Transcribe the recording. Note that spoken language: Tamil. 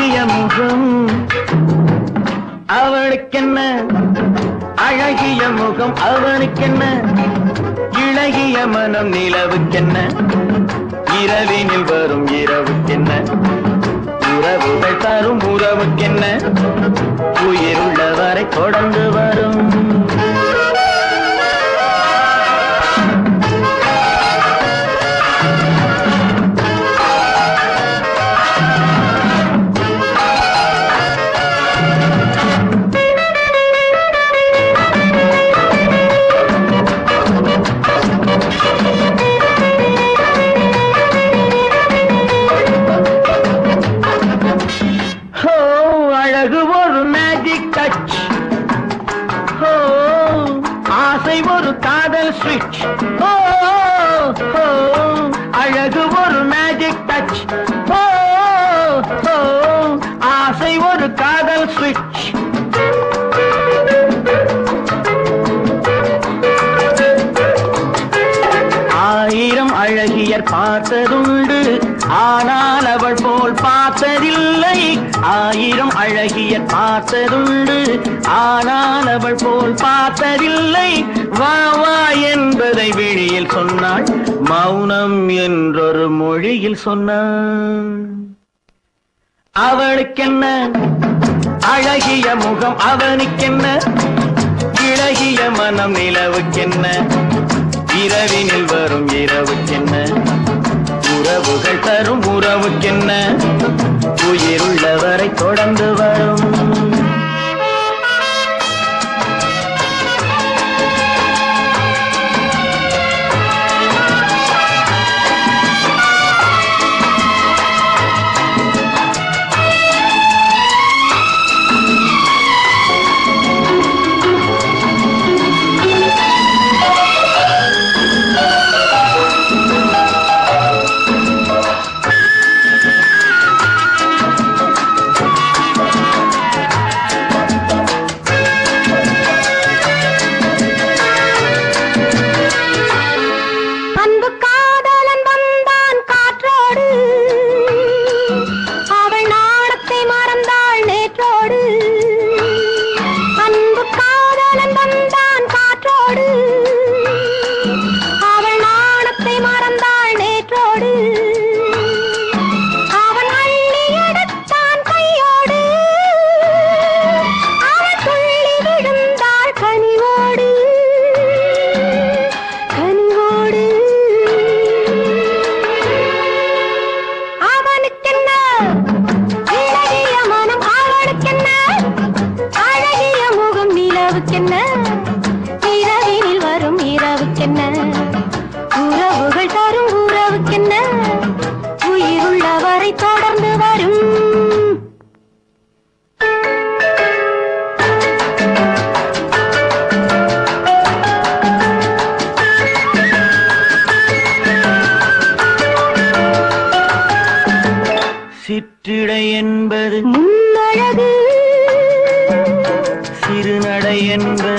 அழகிய முகம் அவளுக்கென்ன அழகிய முகம் அவனுக்கென்ன இழகிய மனம் நிலவுக்கென்ன இரவினில் வரும் இரவுக்கென்ன உறவுகள் தரும் உறவுக்கென்ன உயிருள்ளவரை தொடர்ந்து வரும் ஹோ அழகு ஒரு மேஜிக் டச் ஹோ ஆசை ஒரு காதல் ஸ்விட்ச் ஹோ ஹோ அழகு ஒரு மேஜிக் டச் ஹோ ஹோ ஆசை ஒரு காதல் ஸ்விட்ச் ஆயிரம் அழகியர் பார்த்ததுண்டு ஆனால் அவள் போல் பார்த்ததில்லை ஆயிரம் அழகியர் பார்த்ததுண்டு ஆனால் அவள் போல் பார்த்ததில்லை வா வா என்பதை வெளியில் சொன்னாள் மௌனம் என்றொரு மொழியில் சொன்னாள் அவளுக்கென்ன அழகிய முகம் அவனுக்கென்ன இழகிய மனம் நிலவுக்கென்ன இரவினில் வரும் இரவுக்கென்ன உறவுகள் தரும் உறவுக்கென்ன உயிருள்ளவரை தொடர்ந்து வரும் அன்பு காதலன் வந்தான் காற்றோடு அவள் நாணத்தை மறந்தாள் நேற்றோடு அன்பு காதலன் வந்தான் காற்றோடு அவள் நாணத்தை மறந்தாள் நேற்றோடு அவன் அள்ளி எடுத்தான் கையோடு அவள் துள்ளி விழுந்தாள் கனிவோடு கனிவோடு அவனுக்கென்ன இளகிய மனம் அவளுக்கென்ன அழகிய முகம் நிலவுக்கென்ன இரவினில் வரும் இரவுக்கென்ன உறவுகள் தரும் உறவுக்கென்ன உயிருள்ளவரை தொடர்ந்து வரும் சிற்றிடை என்பது முன்னழகு சிறுநடை என்பது